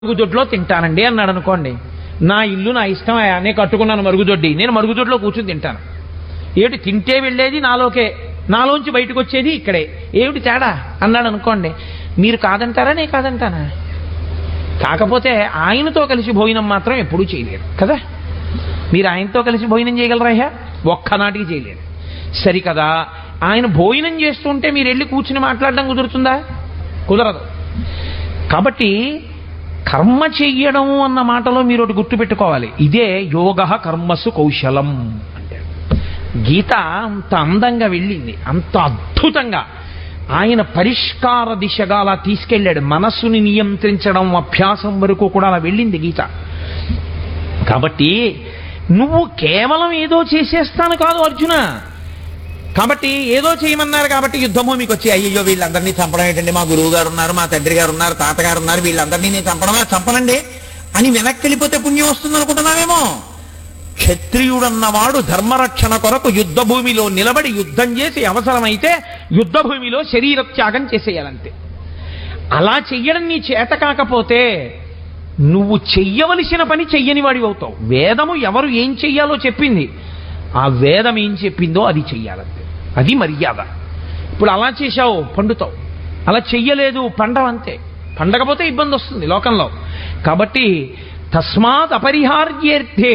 మరుగుదొడ్లో తింటానండి అన్నాడు అనుకోండి నా ఇల్లు నా ఇష్టం నేను కట్టుకున్నాను మరుగుదొడ్డి నేను మరుగుదొడ్లో కూర్చుని తింటాను ఏమిటి తింటే వెళ్ళేది నాలోకే నాలోంచి బయటకు వచ్చేది ఇక్కడే ఏమిటి తేడా అన్నాడు అనుకోండి మీరు కాదంటారా నేను కాదంటానా కాకపోతే ఆయనతో కలిసి భోజనం మాత్రం ఎప్పుడూ చేయలేరు కదా మీరు ఆయనతో కలిసి భోజనం చేయగలరా అయ్యా ఒక్కనాటికి చేయలేరు సరికదా ఆయన భోజనం చేస్తుంటే మీరు వెళ్ళి కూర్చుని మాట్లాడడం కుదురుతుందా కుదరదు కాబట్టి కర్మ చెయ్యడం అన్న మాటలో మీరు ఒకటి గుర్తుపెట్టుకోవాలి ఇదే యోగ కర్మసు కౌశలం అంటే గీత అంత అందంగా వెళ్ళింది అంత అద్భుతంగా ఆయన పరిష్కార దిశగా అలా తీసుకెళ్ళాడు మనస్సుని నియంత్రించడం అభ్యాసం వరకు కూడా అలా వెళ్ళింది గీత కాబట్టి నువ్వు కేవలం ఏదో చేసేస్తాను కాదు అర్జున కాబట్టి ఏదో చేయమన్నారు కాబట్టి యుద్ధభూమికి వచ్చి అయ్యో వీళ్ళందరినీ చంపడం ఏంటండి మా గురువు గారు ఉన్నారు మా తండ్రి గారు ఉన్నారు తాతగారు ఉన్నారు వీళ్ళందరినీ నేను చంపడమే చంపనండి అని వెనక్కి వెళ్ళిపోతే పుణ్యం వస్తుంది అనుకుంటున్నావేమో క్షత్రియుడన్నవాడు ధర్మరక్షణ కొరకు యుద్ధ భూమిలో నిలబడి యుద్ధం చేసి అవసరమైతే యుద్ధ భూమిలో శరీర త్యాగం చేసేయాలంతే అలా చెయ్యడం నీ చేత కాకపోతే నువ్వు చెయ్యవలసిన పని చెయ్యని వాడి అవుతావు వేదము ఎవరు ఏం చెయ్యాలో చెప్పింది ఆ వేదం ఏం చెప్పిందో అది చెయ్యాలంతే అది మర్యాద ఇప్పుడు అలా చేశావు పండుతావు అలా చెయ్యలేదు పండవంతే పండకపోతే ఇబ్బంది వస్తుంది లోకంలో కాబట్టి తస్మాత్ అపరిహార్యేర్థే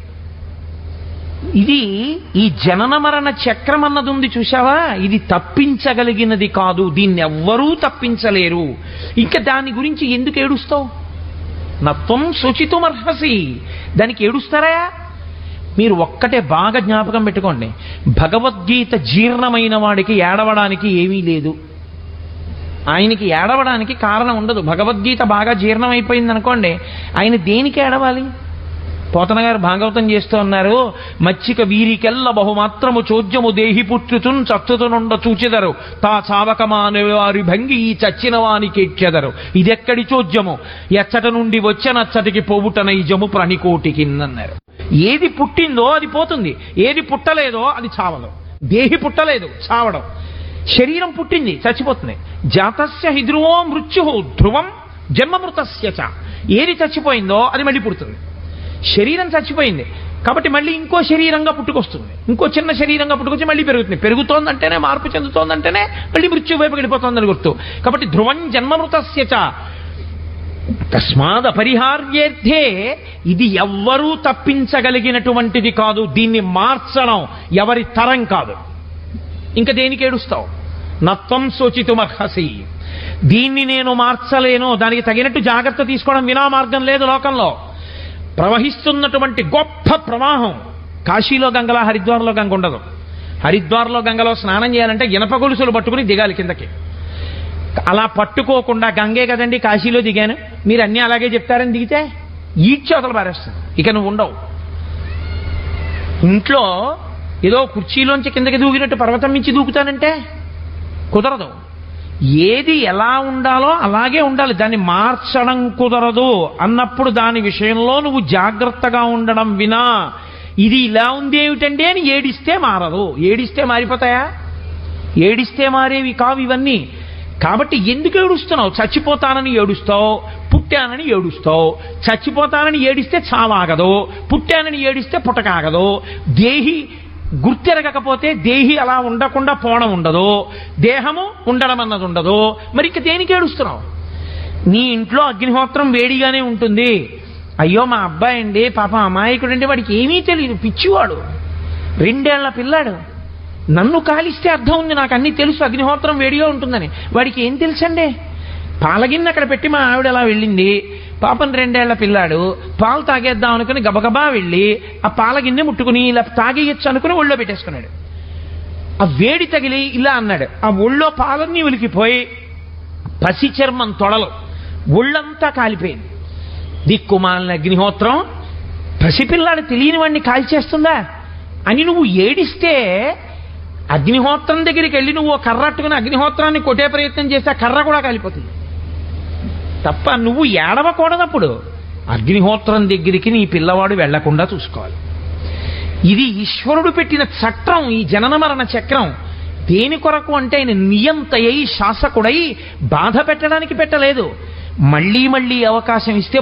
ఇది ఈ జనన మరణ చక్రం అన్నది ఉంది చూసావా ఇది తప్పించగలిగినది కాదు దీన్ని ఎవ్వరూ తప్పించలేరు ఇంకా దాని గురించి ఎందుకు ఏడుస్తావు నత్వం శుచితుమర్హసి దానికి ఏడుస్తారా మీరు ఒక్కటే బాగా జ్ఞాపకం పెట్టుకోండి భగవద్గీత జీర్ణమైన వాడికి ఏడవడానికి ఏమీ లేదు ఆయనకి ఏడవడానికి కారణం ఉండదు భగవద్గీత బాగా జీర్ణమైపోయింది అనుకోండి ఆయన దేనికి ఏడవాలి పోతన గారు భాగవతం చేస్తూ ఉన్నారు మచ్చిక వీరికెల్ల బహుమాత్రము చోద్యము దేహి పుట్టుతున్ చచ్చుతునుండ చూచెదరు తా చావకమాని వారి భంగి ఈ చచ్చిన వానికి ఎక్కెదరు ఇదెక్కడి చోద్యము ఎచ్చట నుండి వచ్చనచ్చటికి పోవుట నైజము ప్రణికోటికి అన్నారు ఏది పుట్టిందో అది పోతుంది ఏది పుట్టలేదో అది చావదు దేహి పుట్టలేదు చావడం శరీరం పుట్టింది చచ్చిపోతుంది జాతస్య హిధ్రువో మృత్యు ధ్రువం జన్మమృతస్య చ ఏది చచ్చిపోయిందో అది మళ్ళీ పుడుతుంది శరీరం చచ్చిపోయింది కాబట్టి మళ్ళీ ఇంకో శరీరంగా పుట్టుకొస్తుంది ఇంకో చిన్న శరీరంగా పుట్టుకొచ్చి మళ్ళీ పెరుగుతుంది పెరుగుతోందంటేనే మార్పు చెందుతోందంటేనే మళ్ళీ మృత్యు వైపు గడిపోతోందని గుర్తు కాబట్టి ధ్రువం జన్మమృతస్య చ తస్మాద్ అపరిహార్యేర్థే ఇది ఎవ్వరూ తప్పించగలిగినటువంటిది కాదు దీన్ని మార్చడం ఎవరి తరం కాదు ఇంకా దేనికి ఏడుస్తావు నత్వం శోచితుమర్హసి దీన్ని నేను మార్చలేను దానికి తగినట్టు జాగ్రత్త తీసుకోవడం వినా మార్గం లేదు లోకంలో ప్రవహిస్తున్నటువంటి గొప్ప ప్రవాహం కాశీలో గంగలా హరిద్వార్లో గంగ ఉండదు హరిద్వార్లో గంగలో స్నానం చేయాలంటే ఇనప గొలుసులు పట్టుకుని దిగాలి కిందకి అలా పట్టుకోకుండా గంగే కదండి కాశీలో దిగాను మీరు అన్నీ అలాగే చెప్తారని దిగితే ఈడ్చవతలు పారేస్తాను ఇక నువ్వు ఉండవు ఇంట్లో ఏదో కుర్చీలోంచి కిందకి దూకినట్టు పర్వతం మించి దూకుతానంటే కుదరదు ఏది ఎలా ఉండాలో అలాగే ఉండాలి దాన్ని మార్చడం కుదరదు అన్నప్పుడు దాని విషయంలో నువ్వు జాగ్రత్తగా ఉండడం వినా ఇది ఇలా ఉంది ఏమిటండి అని ఏడిస్తే మారదు ఏడిస్తే మారిపోతాయా ఏడిస్తే మారేవి కావు ఇవన్నీ కాబట్టి ఎందుకు ఏడుస్తున్నావు చచ్చిపోతానని ఏడుస్తావు పుట్టానని ఏడుస్తావు చచ్చిపోతానని ఏడిస్తే చావాగదు పుట్టానని ఏడిస్తే పుట్టకాగదు దేహి గుర్తెరగకపోతే దేహి అలా ఉండకుండా పోవడం ఉండదు దేహము ఉండడం అన్నది ఉండదు మరి ఇంక దేనికి ఏడుస్తున్నావు నీ ఇంట్లో అగ్నిహోత్రం వేడిగానే ఉంటుంది అయ్యో మా అబ్బాయి అండి పాప అమాయకుడు అంటే వాడికి ఏమీ తెలియదు పిచ్చివాడు రెండేళ్ల పిల్లాడు నన్ను కాలిస్తే అర్థం ఉంది నాకు అన్ని తెలుసు అగ్నిహోత్రం వేడిగా ఉంటుందని వాడికి ఏం తెలుసండి పాలగిన్నె అక్కడ పెట్టి మా ఆవిడ అలా వెళ్ళింది పాపం రెండేళ్ల పిల్లాడు పాలు తాగేద్దాం అనుకుని గబగబా వెళ్ళి ఆ పాలగిన్నె ముట్టుకుని ఇలా తాగేయచ్చు అనుకుని ఒళ్ళో పెట్టేసుకున్నాడు ఆ వేడి తగిలి ఇలా అన్నాడు ఆ ఒళ్ళో పాలన్నీ ఉలికిపోయి పసి చర్మం తొడలు ఒళ్ళంతా కాలిపోయింది దిక్కుమాలిన అగ్నిహోత్రం పసిపిల్లాడు తెలియని వాడిని కాల్చేస్తుందా అని నువ్వు ఏడిస్తే అగ్నిహోత్రం దగ్గరికి వెళ్ళి నువ్వు ఓ కర్ర అట్టుకుని అగ్నిహోత్రాన్ని కొట్టే ప్రయత్నం చేస్తే ఆ కర్ర కూడా కాలిపోతుంది తప్ప నువ్వు ఏడవకూడదప్పుడు అగ్నిహోత్రం దగ్గరికి నీ పిల్లవాడు వెళ్లకుండా చూసుకోవాలి ఇది ఈశ్వరుడు పెట్టిన చట్టం ఈ జనన మరణ చక్రం దేని కొరకు అంటే ఆయన నియంతయై శాసకుడై బాధ పెట్టడానికి పెట్టలేదు మళ్ళీ మళ్ళీ అవకాశం ఇస్తే